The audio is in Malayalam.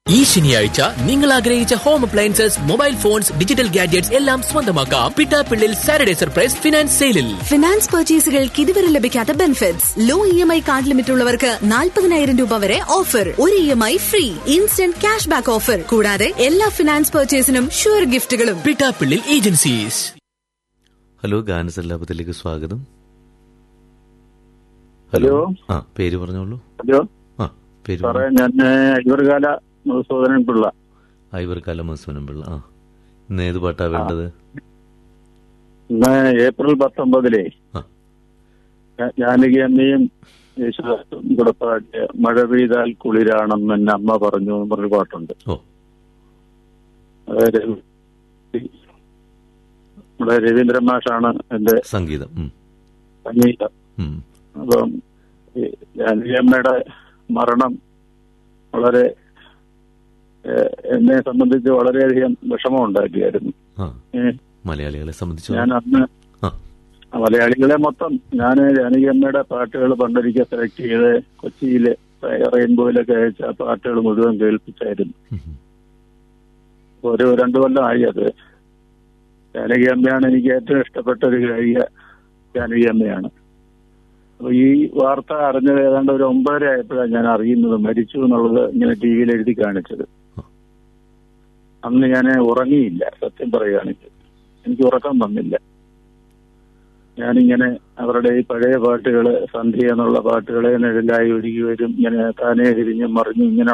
ഈ ശനിയാഴ്ച നിങ്ങൾ ആഗ്രഹിച്ച home appliances mobile phones digital gadgets എല്ലാം സ്വന്തമാക്കാം പിട്ടാപ്പിള്ളിൽ സാറ്റർഡേ സർപ്രൈസ് ഫിനാൻസ് സെയിലിൽ ഫിനാൻസ് പർച്ചേസുകൾക്ക് ഇതുവരെ ലഭിക്കാത്ത benefits low E M I card limit ഉള്ളവർക്ക് നാൽപ്പതിനായിരം രൂപ വരെ ഓഫർ ഒരു E M I free instant cash back offer കൂടാതെ എല്ലാ ഫിനാൻസ് പർച്ചേസിനും ഷുവർ ഗിഫ്റ്റുകളും പിട്ടാപ്പിള്ളിൽ ഏജൻസീസ് ഹലോ ഗാനസല്ലാപത്തിലേക്ക് സ്വാഗതം ഹലോ. ആ പേര് പറഞ്ഞോളൂ ഹലോ ആ പേര് സാറേ ഞാൻ ഇവർകാല മധുസൂദനൻ പിള്ള ഐവർക്കാല മസൂനം പിള്ള ആ ഇന്ന് ഏത് പാട്ടാ വേണ്ടത് ഇന്ന് ഏപ്രിൽ പത്തൊമ്പതിലെ ആ. ജാ- ജാനകി അമ്മയും യേശുദാസും കൂടെ പാടിയ മഴ പെയ്താൽ കുളിരാണെന്ന് എന്നെ അമ്മ പറഞ്ഞു എന്ന് പറഞ്ഞൊരു പാട്ടുണ്ട് ഓ അത് രവി- നമ്മുടെ രവീന്ദ്രൻ മാഷാണ് എന്റെ സംഗീതം ഉം, സംഗീതം ഉം. അപ്പം ഈ ജാനകി അമ്മയുടെ മരണം വളരെ ഏഹ്, എന്നെ സംബന്ധിച്ച് വളരെയധികം വിഷമം ഉണ്ടാക്കിയായിരുന്നു ആ ഏഹ്, മലയാളികളെ സംബന്ധിച്ച് ഞാൻ അന്ന് ആ മലയാളികളെ മൊത്തം ഞാൻ ജാനകി അമ്മയുടെ പാട്ടുകൾ പണ്ടൊരിക്കൽ സെലക്ട് ചെയ്ത് കൊച്ചിയിലെ റെയിൻബോയിലൊക്കെ അയച്ച ആ പാട്ടുകൾ മുഴുവൻ കേൾപ്പിച്ചായിരുന്നു ഉം, ഉം. ഒരു രണ്ടു കൊല്ലമായി അത് ജാനകി അമ്മയാണ് എനിക്ക് ഏറ്റവും ഇഷ്ടപ്പെട്ട ഒരു ഗായിക ജാനകി അമ്മയാണ് അപ്പൊ ഈ വാർത്ത അറിഞ്ഞത് ഏതാണ്ട് ഒരു ഒമ്പതര ആയപ്പോഴാണ് ഞാൻ അറിയുന്നത് മരിച്ചു എന്നുള്ളത് ഇങ്ങനെ ടി വിയിൽ എഴുതി കാണിച്ചത് അന്ന് ഞാൻ ഉറങ്ങിയില്ല സത്യം പറയുകയാണെങ്കിൽ എനിക്ക് ഉറക്കം വന്നില്ല ഞാനിങ്ങനെ അവരുടെ ഈ പഴയ പാട്ടുകള് സന്ധ്യ എന്നുള്ള പാട്ടുകളെ നിഴലായി ഒഴുകി വരും ഇങ്ങനെ താനേ തിരിഞ്ഞും മറിഞ്ഞും ഇങ്ങനെ